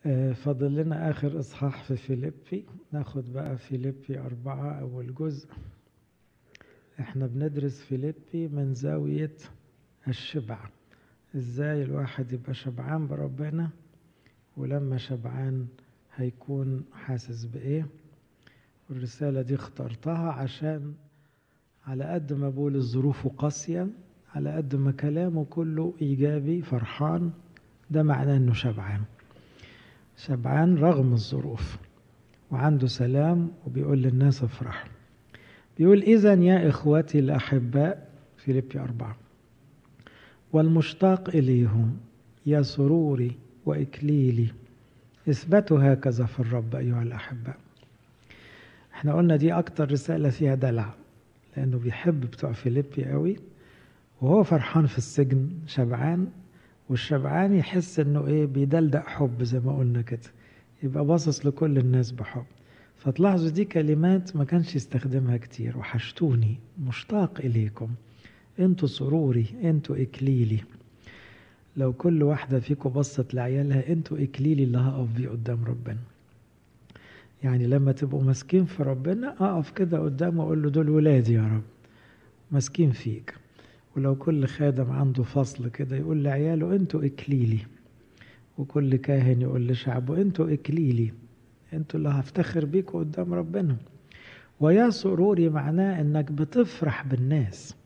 آه، فاضل لنا آخر إصحاح في فيليبي ناخد بقى فيليبي أربعة أول جزء احنا بندرس فيليبي من زاوية الشبع ازاي الواحد يبقى شبعان بربنا ولما شبعان هيكون حاسس بإيه والرسالة دي اخترتها عشان على قد ما بقول الظروف قاسية على قد ما كلامه كله إيجابي فرحان ده معناه إنه شبعان شبعان رغم الظروف وعنده سلام وبيقول للناس افرحوا بيقول إذا يا إخوتي الأحباء فيليبي أربعة والمشتاق إليهم يا سروري وإكليلي اثبتوا هكذا في الرب أيها الأحباء احنا قلنا دي أكتر رسالة فيها دلع لأنه بيحب بتوع فيليبي قوي وهو فرحان في السجن شبعان والشبعان يحس انه ايه بيدلدق حب زي ما قلنا كده يبقى باصص لكل الناس بحب فتلاحظوا دي كلمات ما كانش يستخدمها كتير وحشتوني مشتاق إليكم انتوا سروري انتوا إكليلي لو كل واحدة فيكم بصت لعيالها انتوا إكليلي اللي هقف بيه قدام ربنا يعني لما تبقوا ماسكين في ربنا أقف كده قدامه وأقول له دول ولادي يا رب ماسكين فيك ولو كل خادم عنده فصل كده يقول لعياله انتوا إكليلي وكل كاهن يقول لشعبه انتوا إكليلي انتوا اللي هفتخر بيكم قدام ربنا ويا سروري معناه انك بتفرح بالناس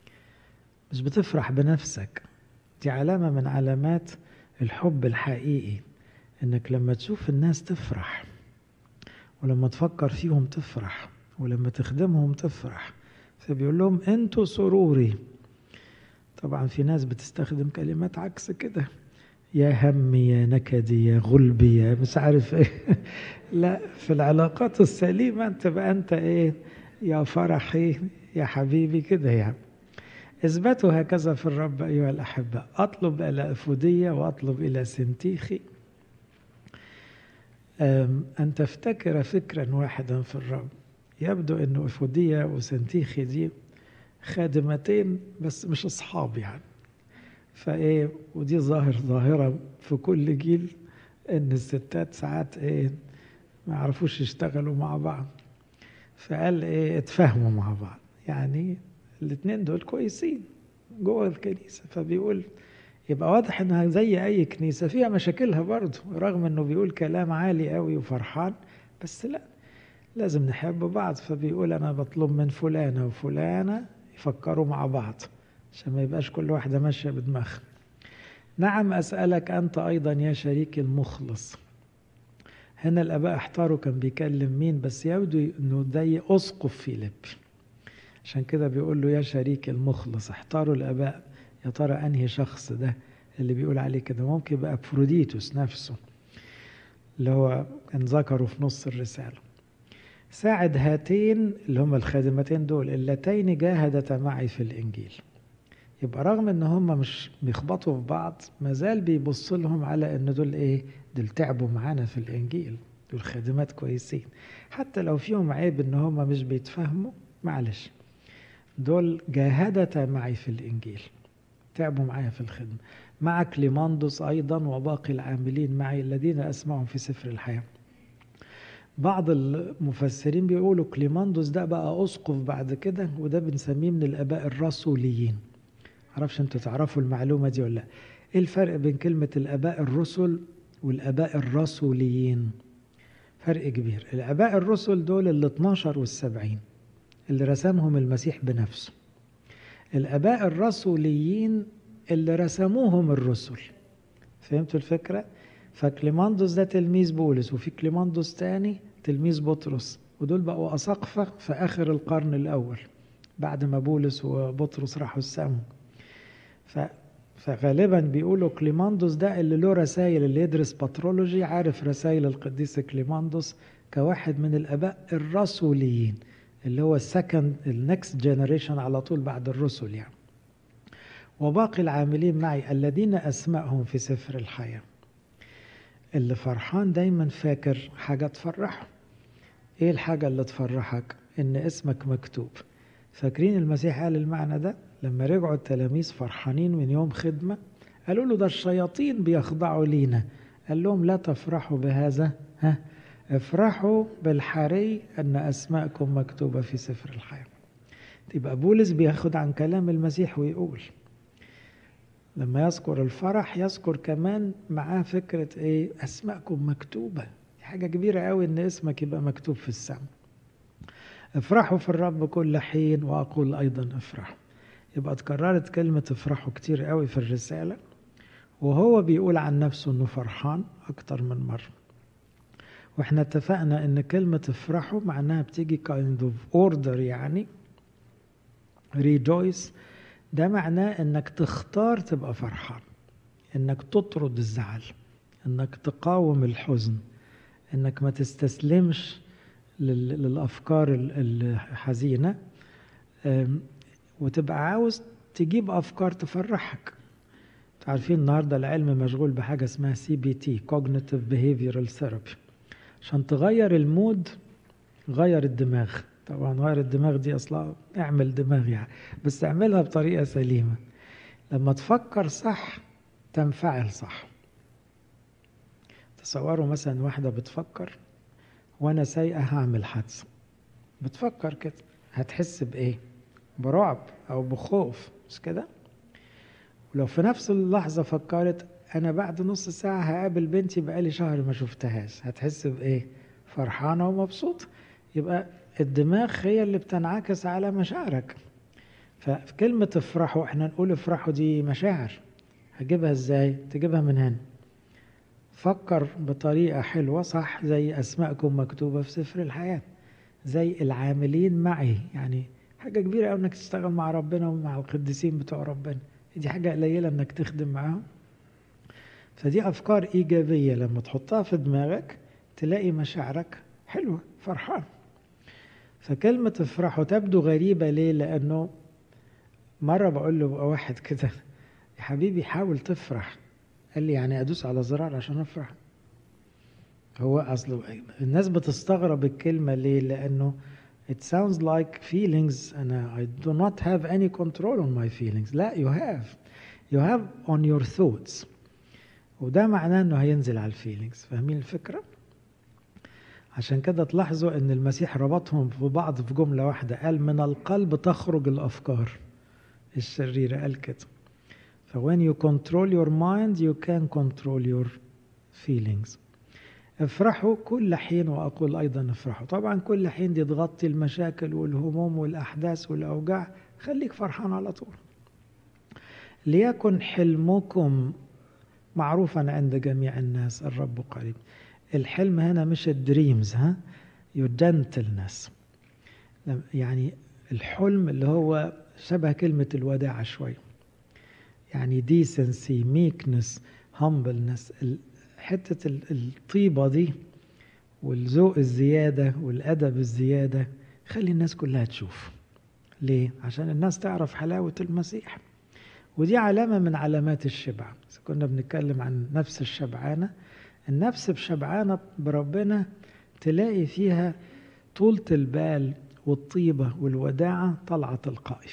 مش بتفرح بنفسك دي علامة من علامات الحب الحقيقي انك لما تشوف الناس تفرح ولما تفكر فيهم تفرح ولما تخدمهم تفرح فبيقول لهم انتوا سروري طبعا في ناس بتستخدم كلمات عكس كده يا همي يا نكدي يا غلبي يا مش عارف ايه لا في العلاقات السليمة تبقى انت ايه يا فرحي يا حبيبي كده يعني اثبتوا هكذا في الرب ايها الاحباء اطلب الى افودية واطلب الى سنتيخي ان تفتكر فكرا واحدا في الرب يبدو انه افودية وسنتيخي دي خادمتين بس مش اصحاب يعني فايه ودي ظاهر ظاهرة في كل جيل ان الستات ساعات ايه ما يعرفوش يشتغلوا مع بعض فقال ايه اتفاهموا مع بعض يعني الاتنين دول كويسين جوه الكنيسة فبيقول يبقى واضح انها زي اي كنيسة فيها مشاكلها برضه رغم انه بيقول كلام عالي قوي وفرحان بس لا لازم نحب بعض فبيقول انا بطلب من فلانة وفلانة يفكروا مع بعض عشان ما يبقاش كل واحدة ماشية بدماغها نعم أسألك أنت أيضا يا شريك المخلص هنا الآباء احتاروا كان بيكلم مين بس يبدو أنه ده أسقف فيليب عشان كده بيقول له يا شريك المخلص احتاروا الآباء يا ترى أنهي شخص ده اللي بيقول عليه كده ممكن يبقى أفروديتوس نفسه اللي هو كان ذكره في نص الرسالة ساعد هاتين اللي هم الخادمتين دول اللتين جاهدتا معي في الإنجيل يبقى رغم ان هم مش بيخبطوا في بعض ما زال بيبص لهم على ان دول ايه دول تعبوا معانا في الانجيل دول خادمات كويسين حتى لو فيهم عيب ان هم مش بيتفهموا معلش دول جاهدتا معي في الانجيل تعبوا معايا في الخدمة مع كليماندوس ايضا وباقي العاملين معي الذين اسمعهم في سفر الحياه بعض المفسرين بيقولوا كليماندوس ده بقى اسقف بعد كده وده بنسميه من الاباء الرسوليين معرفش انتوا تعرفوا المعلومة دي ولا لا ايه الفرق بين كلمة الاباء الرسل والاباء الرسوليين فرق كبير الاباء الرسل دول ال 12 والسبعين اللي رسمهم المسيح بنفسه الاباء الرسوليين اللي رسموهم الرسل فهمتوا الفكرة فكليماندوس ده تلميذ بولس وفي كليماندوس تاني تلميذ بطرس ودول بقوا أساقفة في آخر القرن الأول بعد ما بولس وبطرس راحوا السماء ف... فغالبا بيقولوا كليماندوس ده اللي له رسائل اللي يدرس باترولوجي عارف رسائل القديس كليماندوس كواحد من الاباء الرسوليين اللي هو السكند النكست جنريشن على طول بعد الرسل يعني وباقي العاملين معي الذين اسمائهم في سفر الحياه اللي فرحان دايما فاكر حاجه تفرحه ايه الحاجه اللي تفرحك ان اسمك مكتوب فاكرين المسيح قال المعنى ده لما رجعوا التلاميذ فرحانين من يوم خدمة قالوا له ده الشياطين بيخضعوا لينا قال لهم لا تفرحوا بهذا ها افرحوا بالحري أن أسماءكم مكتوبة في سفر الحياة تبقى بولس بياخد عن كلام المسيح ويقول لما يذكر الفرح يذكر كمان معاه فكرة ايه أسماءكم مكتوبة دي حاجة كبيرة قوي إن اسمك يبقى مكتوب في السماء افرحوا في الرب كل حين وأقول أيضا افرحوا يبقى اتكررت كلمة افرحوا كتير قوي في الرسالة وهو بيقول عن نفسه انه فرحان اكتر من مرة واحنا اتفقنا ان كلمة افرحوا معناها بتيجي kind of order يعني rejoice ده معناه انك تختار تبقى فرحان انك تطرد الزعل انك تقاوم الحزن انك ما تستسلمش للافكار الحزينه وتبقى عاوز تجيب افكار تفرحك عارفين النهارده العلم مشغول بحاجه اسمها سي بي تي كوجنيتيف بيهيفيرال ثيرابي عشان تغير المود غير الدماغ طبعا غير الدماغ دي اصلا اعمل دماغ يعني بس اعملها بطريقه سليمه لما تفكر صح تنفعل صح تصوروا مثلا واحده بتفكر وانا سايقه هعمل حادثه بتفكر كده هتحس بايه برعب او بخوف مش كده ولو في نفس اللحظه فكرت انا بعد نص ساعه هقابل بنتي بقالي شهر ما شفتهاش هتحس بايه فرحانه ومبسوطه يبقى الدماغ هي اللي بتنعكس على مشاعرك ففي كلمة افرحوا احنا نقول افرحوا دي مشاعر هجيبها ازاي تجيبها من هنا فكر بطريقة حلوة صح زي أسماءكم مكتوبة في سفر الحياة زي العاملين معي يعني حاجة كبيرة أوي إنك تشتغل مع ربنا ومع القديسين بتوع ربنا دي حاجة قليلة إنك تخدم معاهم فدي أفكار إيجابية لما تحطها في دماغك تلاقي مشاعرك حلوة فرحان فكلمة افرحوا تبدو غريبة ليه؟ لأنه مرة بقول له واحد كده يا حبيبي حاول تفرح قال لي يعني أدوس على زرار عشان أفرح هو أصله الناس بتستغرب الكلمة ليه؟ لأنه it sounds like feelings and I do not have any control on my feelings لا you have you have on your thoughts وده معناه انه هينزل على الفيلينجز فاهمين الفكره عشان كده تلاحظوا ان المسيح ربطهم في بعض في جمله واحده قال من القلب تخرج الافكار الشريره قال كده ف when you control your mind you can control your feelings افرحوا كل حين واقول ايضا افرحوا طبعا كل حين دي تغطي المشاكل والهموم والاحداث والاوجاع خليك فرحان على طول ليكن حلمكم معروفا عند جميع الناس الرب قريب الحلم هنا مش الدريمز ها يور جنتلنس يعني الحلم اللي هو شبه كلمة الوداع شوي يعني decency meekness humbleness حتة الطيبة دي والذوق الزيادة والأدب الزيادة خلي الناس كلها تشوف ليه؟ عشان الناس تعرف حلاوة المسيح ودي علامة من علامات الشبع كنا بنتكلم عن نفس الشبعانة النفس بشبعانة بربنا تلاقي فيها طولة البال والطيبة والوداعة طالعة تلقائي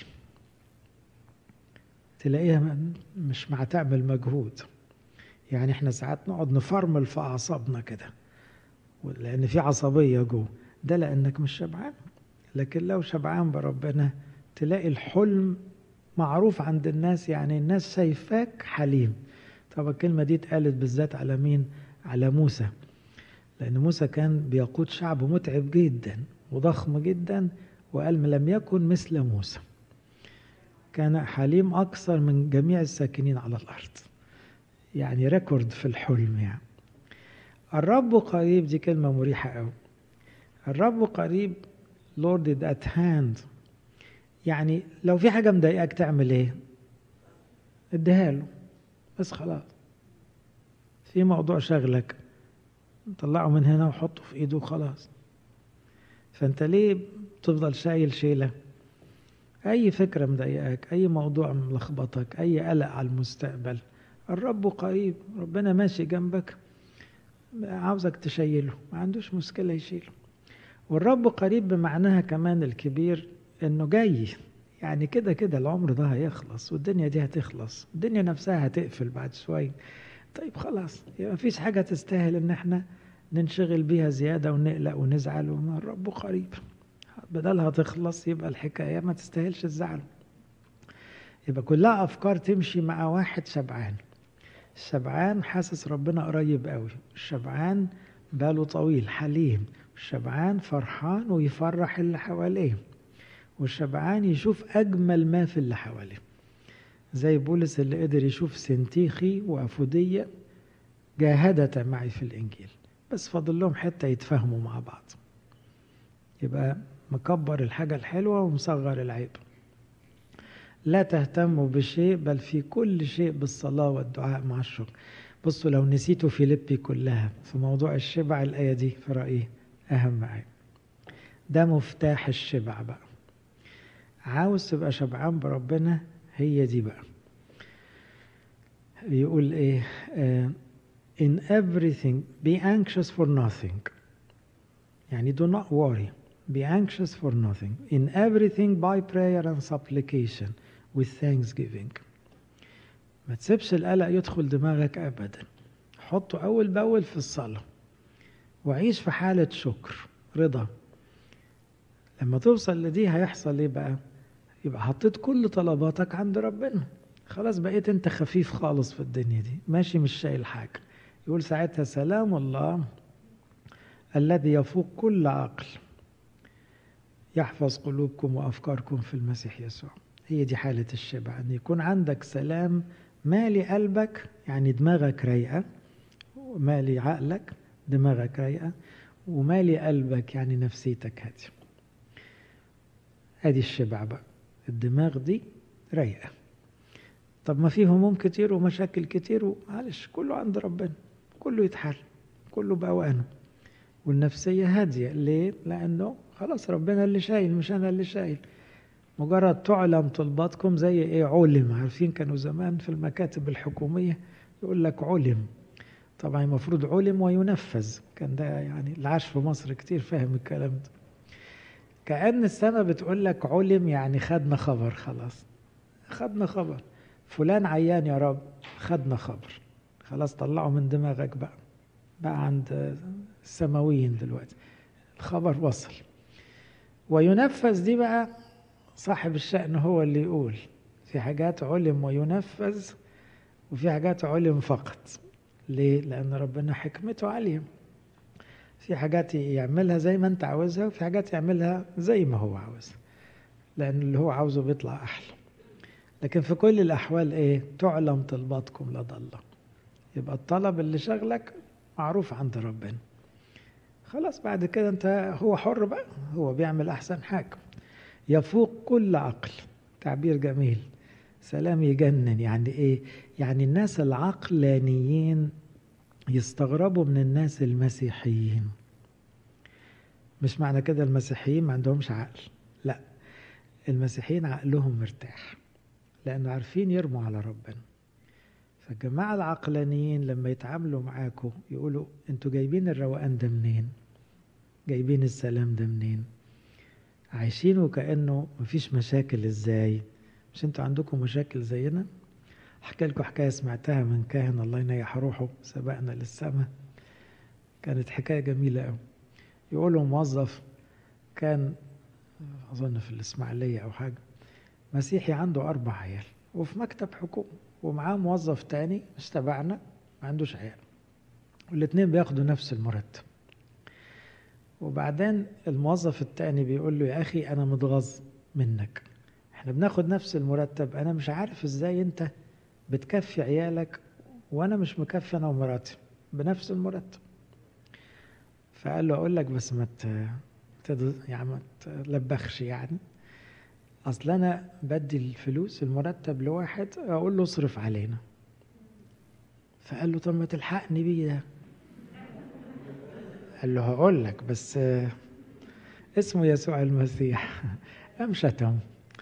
تلاقيها مش مع تعمل مجهود يعني احنا ساعات نقعد نفرمل في أعصابنا كده لأن في عصبية جوه ده لأنك مش شبعان لكن لو شبعان بربنا تلاقي الحلم معروف عند الناس يعني الناس شايفاك حليم طب الكلمة دي اتقالت بالذات على مين؟ على موسى لأن موسى كان بيقود شعب متعب جدا وضخم جدا وقال لم يكن مثل موسى كان حليم أكثر من جميع الساكنين على الأرض يعني ريكورد في الحلم يعني الرب قريب دي كلمة مريحة أوي الرب قريب Lord is at hand يعني لو في حاجة مضايقاك تعمل ايه؟ اديها له بس خلاص في موضوع شغلك طلعه من هنا وحطه في ايده وخلاص فانت ليه تفضل شايل شيلة اي فكرة مضايقاك اي موضوع ملخبطك اي قلق على المستقبل الرب قريب ربنا ماشي جنبك عاوزك تشيله ما عندوش مشكلة يشيله والرب قريب بمعناها كمان الكبير انه جاي يعني كده كده العمر ده هيخلص والدنيا دي هتخلص الدنيا نفسها هتقفل بعد شوية طيب خلاص يعني ما فيش حاجة تستاهل ان احنا ننشغل بيها زيادة ونقلق ونزعل وما الرب قريب بدلها تخلص يبقى الحكاية ما تستاهلش الزعل يبقى كلها أفكار تمشي مع واحد شبعان الشبعان حاسس ربنا قريب قوي الشبعان باله طويل حليم الشبعان فرحان ويفرح اللي حواليه والشبعان يشوف أجمل ما في اللي حواليه زي بولس اللي قدر يشوف سنتيخي وأفودية جاهدة معي في الإنجيل بس فاضل لهم حتة يتفاهموا مع بعض يبقى مكبر الحاجة الحلوة ومصغر العيب لا تهتموا بشيء بل في كل شيء بالصلاة والدعاء مع الشكر بصوا لو نسيتوا فيليبي كلها في موضوع الشبع الآية دي في رأيي أهم آية ده مفتاح الشبع بقى عاوز تبقى شبعان بربنا هي دي بقى بيقول ايه uh, in everything be anxious for nothing يعني do not worry be anxious for nothing in everything by prayer and supplication with thanksgiving ما تسيبش القلق يدخل دماغك ابدا حطه اول باول في الصلاه وعيش في حاله شكر رضا لما توصل لدي هيحصل ايه بقى يبقى حطيت كل طلباتك عند ربنا خلاص بقيت انت خفيف خالص في الدنيا دي ماشي مش شايل حاجه يقول ساعتها سلام الله الذي يفوق كل عقل يحفظ قلوبكم وافكاركم في المسيح يسوع هي دي حاله الشبع ان يكون عندك سلام مالي قلبك يعني دماغك رايقه مالي عقلك دماغك رايقه ومالي قلبك يعني نفسيتك هاديه ادي الشبع بقى الدماغ دي رايقه طب ما فيه هموم كتير ومشاكل كتير ومعلش كله عند ربنا كله يتحل كله بأوانه والنفسية هادية ليه؟ لأنه خلاص ربنا اللي شايل مش أنا اللي شايل مجرد تعلم طلباتكم زي إيه علم عارفين كانوا زمان في المكاتب الحكومية يقول لك علم طبعا المفروض علم وينفذ كان ده يعني اللي عاش في مصر كتير فاهم الكلام ده كأن السماء بتقول لك علم يعني خدنا خبر خلاص خدنا خبر فلان عيان يا رب خدنا خبر خلاص طلعه من دماغك بقى بقى عند السماويين دلوقتي الخبر وصل وينفذ دي بقى صاحب الشأن هو اللي يقول في حاجات علم وينفذ وفي حاجات علم فقط ليه؟ لأن ربنا حكمته عالية في حاجات يعملها زي ما انت عاوزها وفي حاجات يعملها زي ما هو عاوزها لأن اللي هو عاوزه بيطلع أحلى لكن في كل الأحوال إيه؟ تعلم طلباتكم لدى الله يبقى الطلب اللي شغلك معروف عند ربنا خلاص بعد كده انت هو حر بقى هو بيعمل أحسن حاجة يفوق كل عقل تعبير جميل سلام يجنن يعني ايه يعني الناس العقلانيين يستغربوا من الناس المسيحيين مش معنى كده المسيحيين ما عندهمش عقل لا المسيحيين عقلهم مرتاح لأنه عارفين يرموا على ربنا فالجماعة العقلانيين لما يتعاملوا معاكم يقولوا انتوا جايبين الروقان ده منين جايبين السلام ده منين عايشين وكأنه مفيش مشاكل ازاي مش انتوا عندكم مشاكل زينا احكي لكم حكايه سمعتها من كاهن الله ينيح روحه سبقنا للسماء كانت حكايه جميله قوي يقولوا موظف كان اظن في الاسماعيليه او حاجه مسيحي عنده اربع عيال وفي مكتب حكومه ومعاه موظف تاني مش تبعنا ما عندوش عيال والاتنين بياخدوا نفس المرتب وبعدين الموظف التاني بيقول له يا اخي انا متغاظ منك احنا بناخد نفس المرتب انا مش عارف ازاي انت بتكفي عيالك وانا مش مكفي انا ومراتي بنفس المرتب فقال له اقول لك بس ما يعني ما تلبخش يعني اصل انا بدي الفلوس المرتب لواحد اقول له اصرف علينا فقال له طب ما تلحقني بيه ده قال له هقول لك بس اسمه يسوع المسيح قام شتم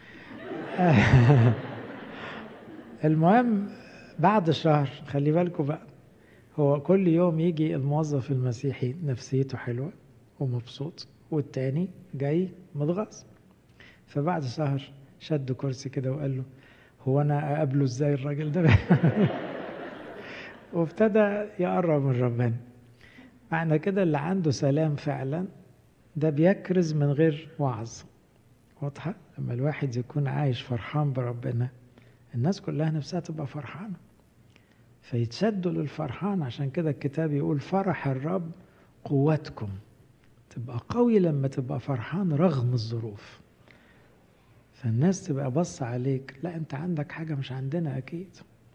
المهم بعد شهر خلي بالكم بقى هو كل يوم يجي الموظف المسيحي نفسيته حلوة ومبسوط والتاني جاي متغاظ فبعد شهر شد كرسي كده وقال له هو انا اقابله ازاي الراجل ده وابتدى يقرب من ربنا معنى كده اللي عنده سلام فعلا ده بيكرز من غير وعظ واضحة لما الواحد يكون عايش فرحان بربنا الناس كلها نفسها تبقى فرحانة فيتشدوا للفرحان عشان كده الكتاب يقول فرح الرب قوتكم تبقى قوي لما تبقى فرحان رغم الظروف فالناس تبقى بص عليك لا انت عندك حاجة مش عندنا اكيد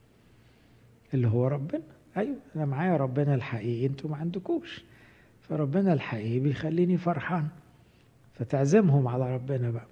اللي هو ربنا ايوه انا معايا ربنا الحقيقي انتوا ما عندكوش فربنا الحقيقي بيخليني فرحان فتعزمهم على ربنا بقى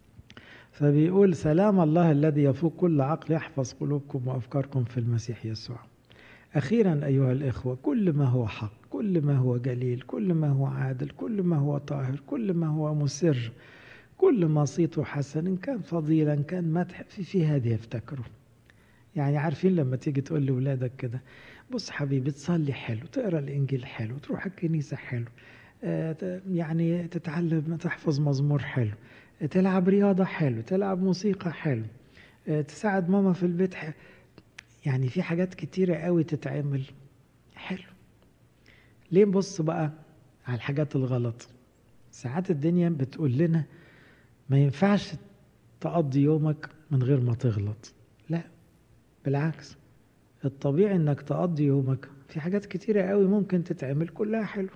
فبيقول سلام الله الذي يفوق كل عقل يحفظ قلوبكم وافكاركم في المسيح يسوع اخيرا ايها الاخوه كل ما هو حق كل ما هو جليل كل ما هو عادل كل ما هو طاهر كل ما هو مسر كل ما صيته حسن إن كان فضيلا إن كان مدح في, في هذه افتكروا يعني عارفين لما تيجي تقول لأولادك كده بص حبيبي تصلي حلو تقرا الإنجيل حلو تروح الكنيسة حلو آه يعني تتعلم تحفظ مزمور حلو تلعب رياضة حلو تلعب موسيقى حلو آه تساعد ماما في البيت حلو يعني في حاجات كتيرة قوي تتعمل حلو ليه نبص بقى على الحاجات الغلط ساعات الدنيا بتقول لنا ما ينفعش تقضي يومك من غير ما تغلط لا بالعكس الطبيعي انك تقضي يومك في حاجات كتيرة قوي ممكن تتعمل كلها حلو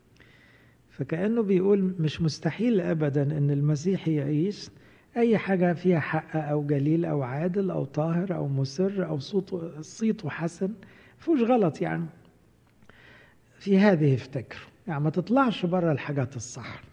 فكأنه بيقول مش مستحيل أبدا أن المسيح يعيش أي حاجة فيها حق أو جليل أو عادل أو طاهر أو مسر أو صوته صيته حسن فيهوش غلط يعني في هذه افتكروا يعني ما تطلعش بره الحاجات الصح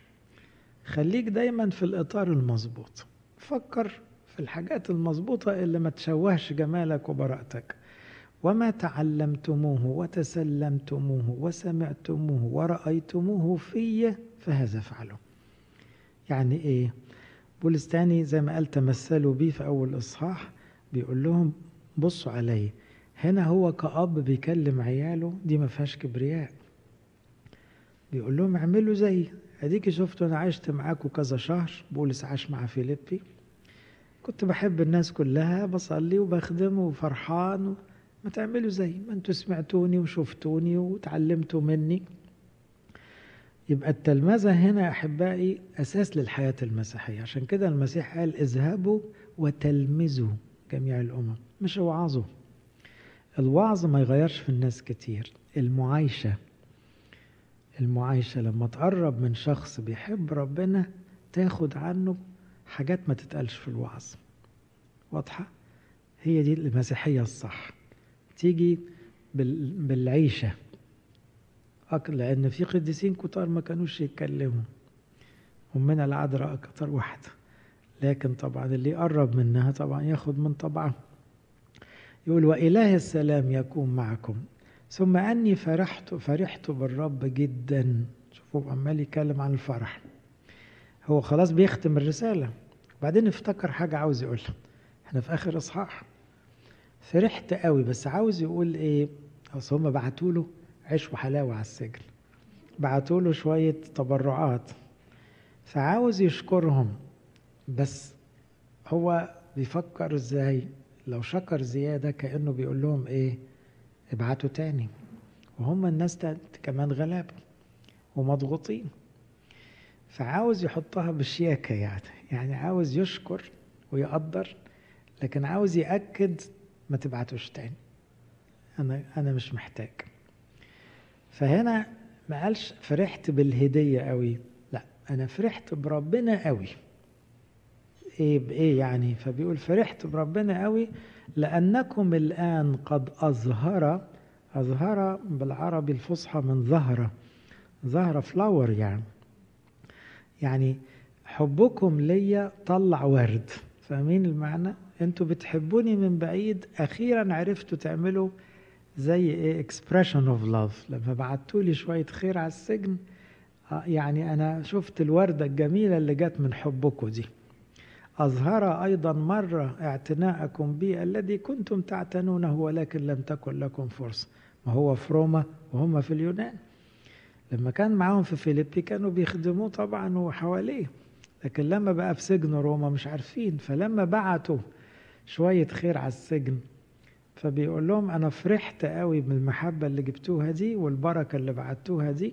خليك دايما في الإطار المظبوط فكر في الحاجات المظبوطة اللي ما تشوهش جمالك وبراءتك وما تعلمتموه وتسلمتموه وسمعتموه ورأيتموه في فهذا فعلوا يعني ايه بولس تاني زي ما قال تمثلوا بيه في أول إصحاح بيقول لهم بصوا علي هنا هو كأب بيكلم عياله دي ما فيهاش كبرياء بيقول لهم اعملوا زي اديكي شفتوا انا عشت معاكم كذا شهر بولس عاش مع فيليبي كنت بحب الناس كلها بصلي وبخدم وفرحان ما تعملوا زي ما انتوا سمعتوني وشفتوني وتعلمتوا مني يبقى التلمذة هنا يا أحبائي أساس للحياة المسيحية عشان كده المسيح قال اذهبوا وتلمذوا جميع الأمم مش اوعظوا الوعظ ما يغيرش في الناس كتير المعايشة المعايشة لما تقرب من شخص بيحب ربنا تاخد عنه حاجات ما تتقالش في الوعظ واضحة هي دي المسيحية الصح تيجي بالعيشة لأن في قديسين كتار ما كانوش يتكلموا ومن العذراء أكتر واحدة لكن طبعا اللي يقرب منها طبعا ياخد من طبعه يقول وإله السلام يكون معكم ثم أني فرحت فرحت بالرب جدا شوفوا عمال يتكلم عن الفرح هو خلاص بيختم الرسالة وبعدين افتكر حاجة عاوز يقولها احنا في آخر إصحاح فرحت قوي بس عاوز يقول ايه اصل هم بعتوا له عيش وحلاوة على السجن بعتوا له شوية تبرعات فعاوز يشكرهم بس هو بيفكر ازاي لو شكر زيادة كأنه بيقول لهم ايه ابعتوا تاني وهم الناس كمان غلابة ومضغوطين فعاوز يحطها بالشياكة يعني يعني عاوز يشكر ويقدر لكن عاوز يأكد ما تبعتوش تاني أنا أنا مش محتاج فهنا ما قالش فرحت بالهدية قوي لا أنا فرحت بربنا قوي إيه بإيه يعني فبيقول فرحت بربنا قوي لأنكم الآن قد أظهر أظهر بالعربي الفصحى من ظهرة ظهرة فلاور يعني يعني حبكم ليا طلع ورد فاهمين المعنى انتوا بتحبوني من بعيد اخيرا عرفتوا تعملوا زي ايه expression of love لما بعتوا لي شويه خير على السجن يعني انا شفت الورده الجميله اللي جت من حبكم دي أظهر أيضا مرة اعتناءكم بي الذي كنتم تعتنونه ولكن لم تكن لكم فرصة ما هو في روما وهم في اليونان لما كان معاهم في فيليبي كانوا بيخدموه طبعا وحواليه لكن لما بقى في سجن روما مش عارفين فلما بعتوا شوية خير على السجن فبيقول لهم أنا فرحت قوي بالمحبة اللي جبتوها دي والبركة اللي بعتوها دي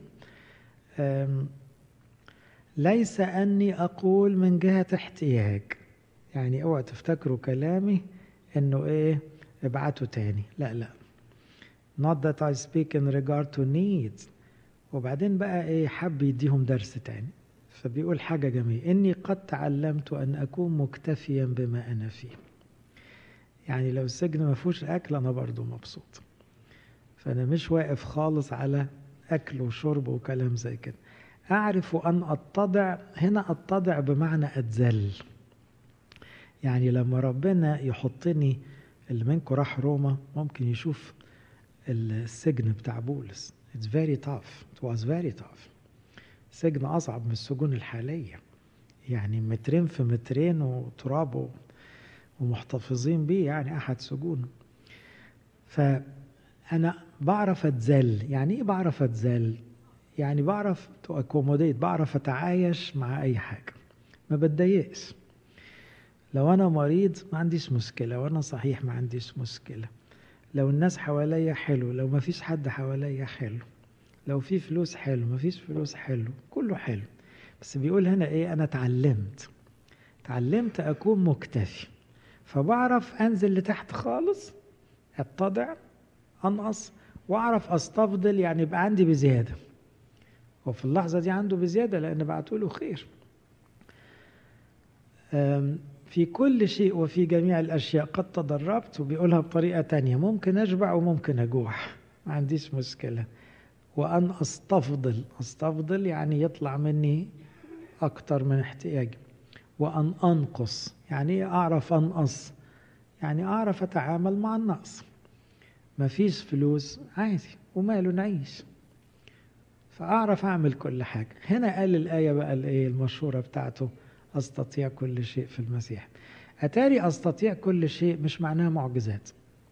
ليس أني أقول من جهة احتياج يعني اوعى تفتكروا كلامي انه ايه ابعتوا تاني لا لا not that I speak in regard to needs وبعدين بقى ايه حب يديهم درس تاني فبيقول حاجة جميلة إني قد تعلمت أن أكون مكتفيا بما أنا فيه يعني لو السجن ما فيهوش أكل أنا برضو مبسوط فأنا مش واقف خالص على أكل وشرب وكلام زي كده أعرف أن أتضع هنا أتضع بمعنى أتذل يعني لما ربنا يحطني اللي منكم راح روما ممكن يشوف السجن بتاع بولس It's very tough It was very tough سجن أصعب من السجون الحالية يعني مترين في مترين وتراب ومحتفظين بيه يعني أحد سجون فأنا بعرف أتذل يعني إيه بعرف أتذل يعني بعرف تو أكوموديت بعرف أتعايش مع أي حاجة ما بتضايقش لو أنا مريض ما عنديش مشكلة وأنا صحيح ما عنديش مشكلة لو الناس حواليا حلو لو ما فيش حد حواليا حلو لو في فلوس حلو ما فيش فلوس حلو كله حلو بس بيقول هنا ايه انا اتعلمت اتعلمت اكون مكتفي فبعرف انزل لتحت خالص اتضع انقص واعرف استفضل يعني يبقى عندي بزياده وفي اللحظه دي عنده بزياده لان بعتوا له خير في كل شيء وفي جميع الأشياء قد تدربت وبيقولها بطريقة تانية ممكن أشبع وممكن أجوع ما عنديش مشكلة وأن أستفضل أستفضل يعني يطلع مني أكتر من احتياجي وأن أنقص يعني أعرف أنقص يعني أعرف أتعامل مع النقص مفيش فلوس عادي وماله نعيش فأعرف أعمل كل حاجة هنا قال الآية بقى الإيه المشهورة بتاعته أستطيع كل شيء في المسيح أتاري أستطيع كل شيء مش معناها معجزات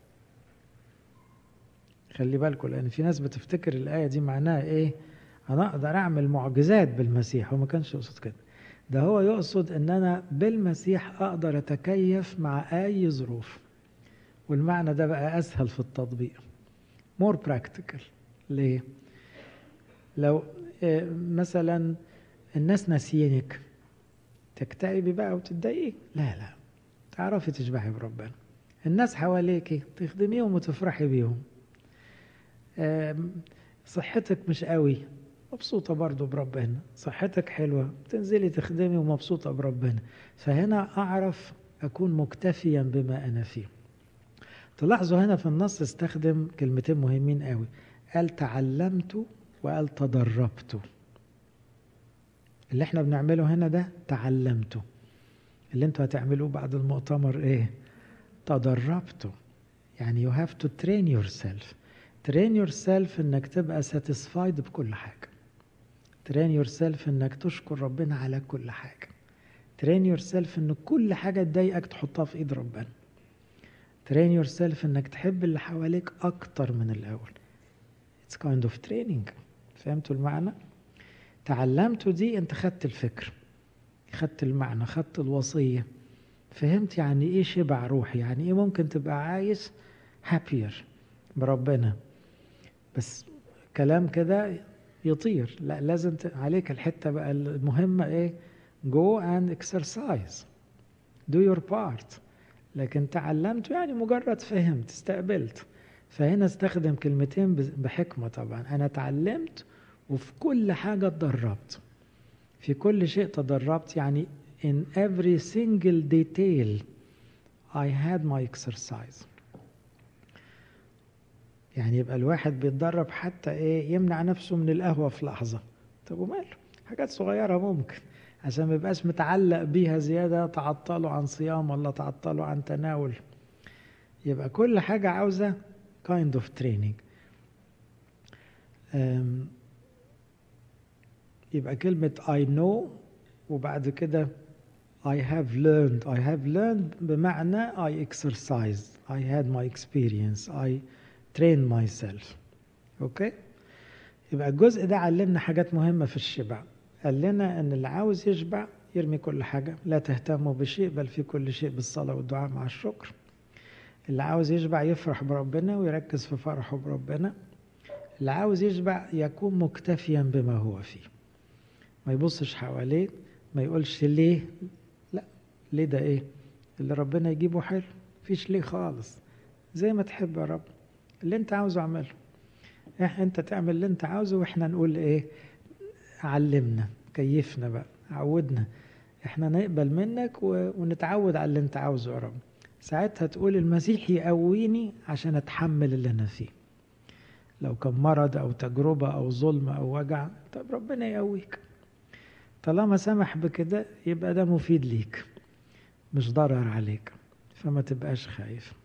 خلي بالكم لأن في ناس بتفتكر الآية دي معناها إيه أنا أقدر أعمل معجزات بالمسيح هو ما كانش يقصد كده ده هو يقصد أن أنا بالمسيح أقدر أتكيف مع أي ظروف والمعنى ده بقى أسهل في التطبيق more practical ليه لو مثلا الناس ناسيينك تكتئبي بقى وتتضايقي لا لا تعرفي تشبعي بربنا الناس حواليك تخدميهم وتفرحي بيهم صحتك مش قوي مبسوطة برضو بربنا صحتك حلوة تنزلي تخدمي ومبسوطة بربنا فهنا أعرف أكون مكتفيا بما أنا فيه تلاحظوا هنا في النص استخدم كلمتين مهمين قوي قال تعلمت وقال تدربت اللي احنا بنعمله هنا ده تعلمته اللي انتوا هتعملوه بعد المؤتمر ايه تدربته يعني you have to train yourself train yourself انك تبقى satisfied بكل حاجة train yourself انك تشكر ربنا على كل حاجة train yourself ان كل حاجة تضايقك تحطها في ايد ربنا train yourself انك تحب اللي حواليك اكتر من الاول it's kind of training فهمتوا المعنى تعلمته دي انت خدت الفكر خدت المعنى خدت الوصية فهمت يعني ايه شبع روحي يعني ايه ممكن تبقى عايش هابير بربنا بس كلام كده يطير لا لازم عليك الحتة بقى المهمة ايه go and exercise do your part لكن تعلمت يعني مجرد فهمت استقبلت فهنا استخدم كلمتين بحكمة طبعا أنا تعلمت وفي كل حاجة اتدربت في كل شيء تدربت يعني in every single detail I had my exercise يعني يبقى الواحد بيتدرب حتى ايه يمنع نفسه من القهوة في لحظة طب وماله حاجات صغيرة ممكن عشان ما يبقاش متعلق بيها زيادة تعطله عن صيام ولا تعطله عن تناول يبقى كل حاجة عاوزة kind of training يبقى كلمة I know وبعد كده I have learned I have learned بمعنى I exercised I had my experience I trained myself اوكي يبقى الجزء ده علمنا حاجات مهمة في الشبع قال لنا ان اللي عاوز يشبع يرمي كل حاجة لا تهتموا بشيء بل في كل شيء بالصلاة والدعاء مع الشكر اللي عاوز يشبع يفرح بربنا ويركز في فرحه بربنا اللي عاوز يشبع يكون مكتفيا بما هو فيه ما يبصش حواليه ما يقولش ليه لا ليه ده ايه اللي ربنا يجيبه حلو فيش ليه خالص زي ما تحب يا رب اللي انت عاوزه اعمله انت تعمل اللي انت عاوزه واحنا نقول ايه علمنا كيفنا بقى عودنا احنا نقبل منك ونتعود على اللي انت عاوزه يا رب ساعتها تقول المسيح يقويني عشان اتحمل اللي انا فيه لو كان مرض او تجربة او ظلم او وجع طب ربنا يقويك طالما سمح بكده يبقى ده مفيد ليك مش ضرر عليك فما تبقاش خايف